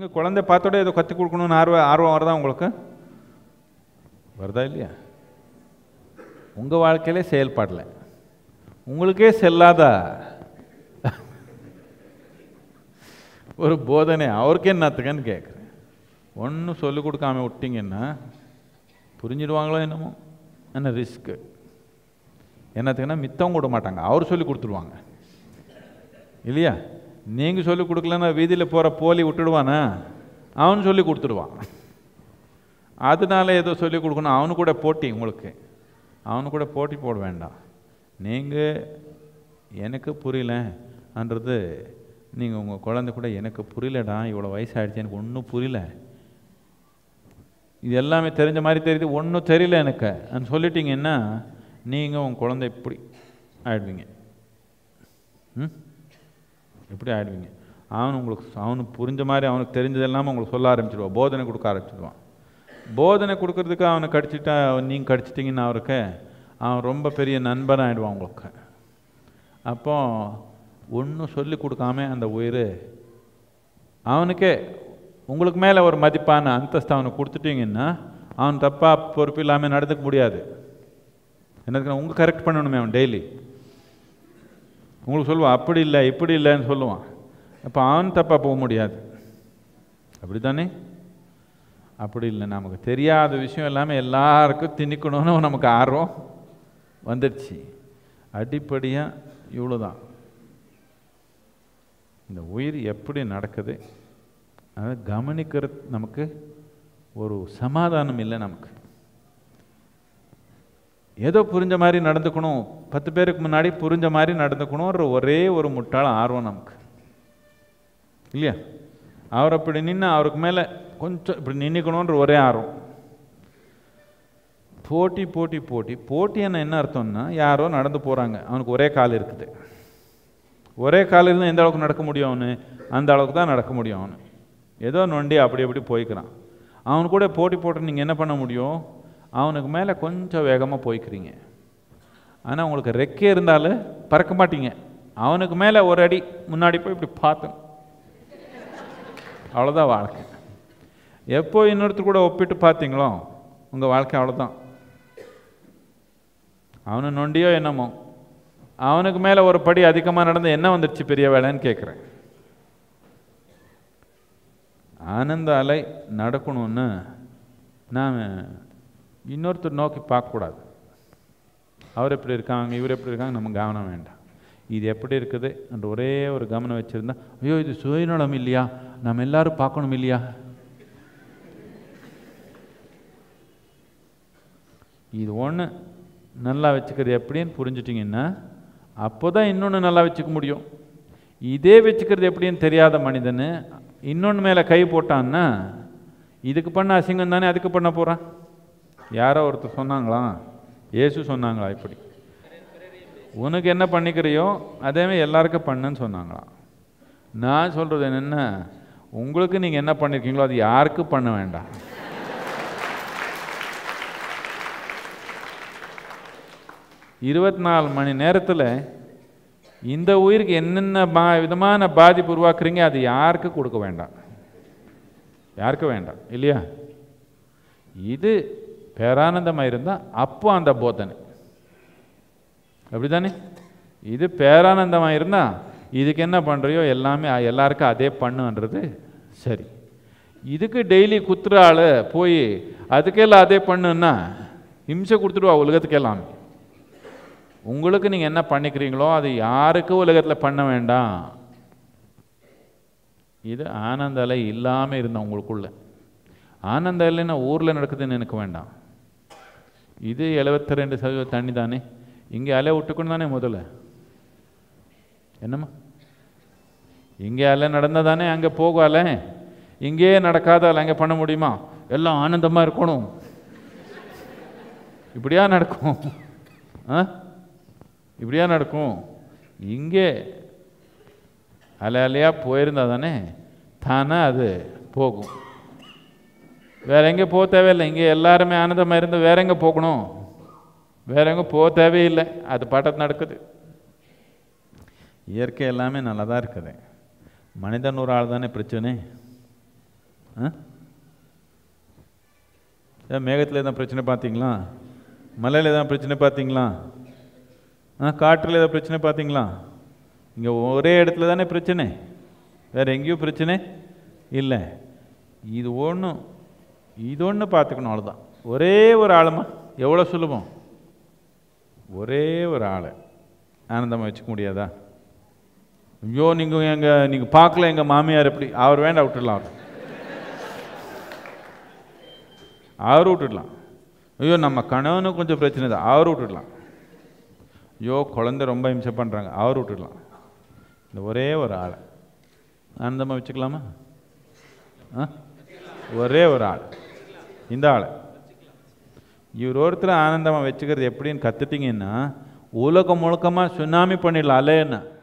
எங்கே குழந்தை பார்த்தோட ஏதோ கற்றுக் கொடுக்கணும்னு ஆர்வம் ஆர்வம் வருதா உங்களுக்கு வருதா இல்லையா உங்கள் வாழ்க்கையிலே செயல்பாடல உங்களுக்கே செல்லாதா ஒரு போதனை அவருக்கு என்னத்துக்குன்னு கேட்குறேன் ஒன்றும் சொல்லிக் கொடுக்காம விட்டீங்கன்னா புரிஞ்சிடுவாங்களோ என்னமோ என்ன ரிஸ்க்கு என்னத்துக்குன்னா மித்தவங்க விட மாட்டாங்க அவர் சொல்லி கொடுத்துருவாங்க இல்லையா நீங்கள் சொல்லி கொடுக்கலன்னா வீதியில் போகிற போலி விட்டுடுவானா அவன் சொல்லி கொடுத்துடுவான் அதனால ஏதோ சொல்லி கொடுக்கணும் அவனு கூட போட்டி உங்களுக்கு அவனு கூட போட்டி போட வேண்டாம் நீங்கள் எனக்கு புரியலன்றது நீங்கள் உங்கள் குழந்தை கூட எனக்கு புரியலடா இவ்வளோ வயசாகிடுச்சு எனக்கு ஒன்றும் புரியல இது எல்லாமே தெரிஞ்ச மாதிரி தெரியுது ஒன்றும் தெரியல எனக்கு అని சொல்லிட்டீங்கன்னா நீங்கள் உங்கள் குழந்தை இப்படி ஆயிடுவீங்க ம் இப்படி ஆயிடுவீங்க அவன் உங்களுக்கு அவனுக்கு புரிஞ்ச மாதிரி அவனுக்கு தெரிஞ்சது எல்லாமே உங்களுக்கு சொல்ல ஆரம்பிச்சிடுவான் போதனை கொடுக்க ஆரம்பிச்சிடுவான் போதனை கொடுக்கறதுக்கு அவனை கடிச்சிட்டா நீங்கள் கடிச்சிட்டிங்கன்னா அவருக்கு அவன் ரொம்ப பெரிய நண்பன் ஆகிடுவான் உங்களுக்கு அப்போ ஒன்றும் சொல்லி கொடுக்காம அந்த உயிர் அவனுக்கே உங்களுக்கு மேலே ஒரு மதிப்பான அந்தஸ்து அவனுக்கு கொடுத்துட்டீங்கன்னா அவன் தப்பாக பொறுப்பு இல்லாமல் நடந்துக்க முடியாது என்னதுக்கு உங்கள் கரெக்ட் பண்ணணுமே அவன் டெய்லி உங்களுக்கு சொல்லுவான் அப்படி இல்லை இப்படி இல்லைன்னு சொல்லுவான் அப்போ அவன் தப்பாக போக முடியாது அப்படி தானே அப்படி இல்லை நமக்கு தெரியாத விஷயம் எல்லாமே எல்லாருக்கும் திணிக்கணும்னு நமக்கு ஆர்வம் வந்துடுச்சு அடிப்படையாக இவ்வளோதான் இந்த உயிர் எப்படி நடக்குது அதை கவனிக்கிறது நமக்கு ஒரு சமாதானம் இல்லை நமக்கு ஏதோ புரிஞ்ச மாதிரி நடந்துக்கணும் பத்து பேருக்கு முன்னாடி புரிஞ்ச மாதிரி நடந்துக்கணுன்ற ஒரே ஒரு முட்டாள் ஆர்வம் நமக்கு இல்லையா அவர் அப்படி நின்று அவருக்கு மேலே கொஞ்சம் இப்படி நின்றுக்கணுன்ற ஒரே ஆர்வம் போட்டி போட்டி போட்டி போட்டி என்ன என்ன அர்த்தம்னா யாரோ நடந்து போகிறாங்க அவனுக்கு ஒரே கால் இருக்குது ஒரே கால் இருந்தால் எந்த அளவுக்கு நடக்க முடியும் அவனு அந்த அளவுக்கு தான் நடக்க முடியும் அவனு ஏதோ நொண்டி அப்படி அப்படி போய்க்கிறான் அவனு கூட போட்டி போட்டு நீங்கள் என்ன பண்ண முடியும் அவனுக்கு மேலே கொஞ்சம் வேகமாக போய்க்கிறீங்க ஆனால் உங்களுக்கு ரெக்கே இருந்தாலும் பறக்க மாட்டீங்க அவனுக்கு மேலே ஒரு அடி முன்னாடி போய் இப்படி பார்த்தோம் அவ்வளோதான் வாழ்க்கை எப்போ இன்னொருத்தர் கூட ஒப்பிட்டு பார்த்தீங்களோ உங்கள் வாழ்க்கை அவ்வளோதான் அவனு நொண்டியோ என்னமோ அவனுக்கு மேலே ஒரு படி அதிகமாக நடந்து என்ன வந்துடுச்சு பெரிய வேலைன்னு கேட்குறேன் ஆனந்த அலை நடக்கணும்னு நாம் இன்னொருத்தர் நோக்கி பார்க்கக்கூடாது அவர் எப்படி இருக்காங்க இவர் எப்படி இருக்காங்க நம்ம கவனம் வேண்டாம் இது எப்படி இருக்குது என்ற ஒரே ஒரு கவனம் வச்சுருந்தா ஐயோ இது சுயநலம் இல்லையா நம்ம எல்லாரும் பார்க்கணும் இல்லையா இது ஒன்று நல்லா வச்சுக்கிறது எப்படின்னு புரிஞ்சுட்டிங்கன்னா அப்போ தான் இன்னொன்று நல்லா வச்சுக்க முடியும் இதே வச்சுக்கிறது எப்படின்னு தெரியாத மனிதன் இன்னொன்று மேலே கை போட்டான்னா இதுக்கு பண்ண அசிங்கம் தானே அதுக்கு பண்ண போகிறான் யாரோ ஒருத்தர் சொன்னாங்களா இயேசு சொன்னாங்களா இப்படி உனக்கு என்ன பண்ணிக்கிறியோ அதேமே எல்லாருக்கும் பண்ணுன்னு சொன்னாங்களாம் நான் சொல்கிறது என்னென்ன உங்களுக்கு நீங்கள் என்ன பண்ணியிருக்கீங்களோ அது யாருக்கும் பண்ண வேண்டாம் இருபத்தி நாலு மணி நேரத்தில் இந்த உயிருக்கு என்னென்ன பா விதமான பாதிப்பு உருவாக்குறீங்க அது யாருக்கு கொடுக்க வேண்டாம் யாருக்கு வேண்டாம் இல்லையா இது பேரானந்தமாக இருந்தால் அப்போ அந்த போதனை அப்படிதானே இது பேரானந்தமாக இருந்தால் இதுக்கு என்ன பண்ணுறியோ எல்லாமே எல்லாருக்கும் அதே பண்ணுன்றது சரி இதுக்கு டெய்லி குத்துற ஆள் போய் அதுக்கெல்லாம் அதே பண்ணுன்னா ஹிம்சை கொடுத்துடுவா உலகத்துக்கு எல்லாமே உங்களுக்கு நீங்கள் என்ன பண்ணிக்கிறீங்களோ அது யாருக்கும் உலகத்தில் பண்ண வேண்டாம் இது ஆனந்த அலை இல்லாமல் இருந்த உங்களுக்குள்ள ஆனந்த அலைன்னா ஊரில் நடக்குதுன்னு எனக்கு வேண்டாம் இது எழுபத்தி ரெண்டு சதவீத தண்ணி தானே இங்கே அலை விட்டுக்கணும் தானே முதல்ல என்னம்மா இங்கே அலை நடந்தால் தானே அங்கே போகும் அலை இங்கேயே நடக்காத அலை அங்கே பண்ண முடியுமா எல்லாம் ஆனந்தமாக இருக்கணும் இப்படியா நடக்கும் ஆ இப்படியா நடக்கும் இங்கே அலை அலையாக போயிருந்தா தானே தானே அது போகும் வேற எங்கே போக தேவையில்லை இங்கே எல்லாருமே ஆனந்தமாக இருந்து வேற எங்கே போகணும் வேற எங்கே போக தேவையில்லை அது பாட்டத்து நடக்குது இயற்கை எல்லாமே நல்லா தான் இருக்குது மனிதன் ஒரு ஆள் தானே பிரச்சனை ஆ ஏன் மேகத்தில் எதாவது பிரச்சனை பார்த்தீங்களா மலையில் எதாவது பிரச்சனை பார்த்தீங்களா ஆ காற்றில் ஏதாவது பிரச்சனை பார்த்தீங்களா இங்கே ஒரே இடத்துல தானே பிரச்சனை வேறு எங்கேயும் பிரச்சனை இல்லை இது ஒன்றும் இது ஒன்று பார்த்துக்கணும் அவ்வளோதான் ஒரே ஒரு ஆளுமா எவ்வளோ சுலபம் ஒரே ஒரு ஆளை ஆனந்தமாக வச்சுக்க முடியாதா ஐயோ நீங்கள் எங்கள் நீங்கள் பார்க்கல எங்கள் மாமியார் எப்படி அவர் வேண்டாம் விட்டுடலாம் அவர் அவர் விட்டுடலாம் ஐயோ நம்ம கணவனுக்கு கொஞ்சம் பிரச்சனை தான் அவர் விட்டுடலாம் ஐயோ குழந்தை ரொம்ப இம்சை பண்ணுறாங்க அவர் விட்டுடலாம் இந்த ஒரே ஒரு ஆளை ஆனந்தமாக வச்சுக்கலாமா ஆ ஒரே ஒரு ஆள் இந்த ஆள் இவர் ஒருத்தர் ஆனந்தமாக வச்சுக்கிறது எப்படின்னு கற்றுட்டிங்கன்னா உலகம் முழுக்கமாக சுனாமி பண்ணிடலாம் அலையன்னா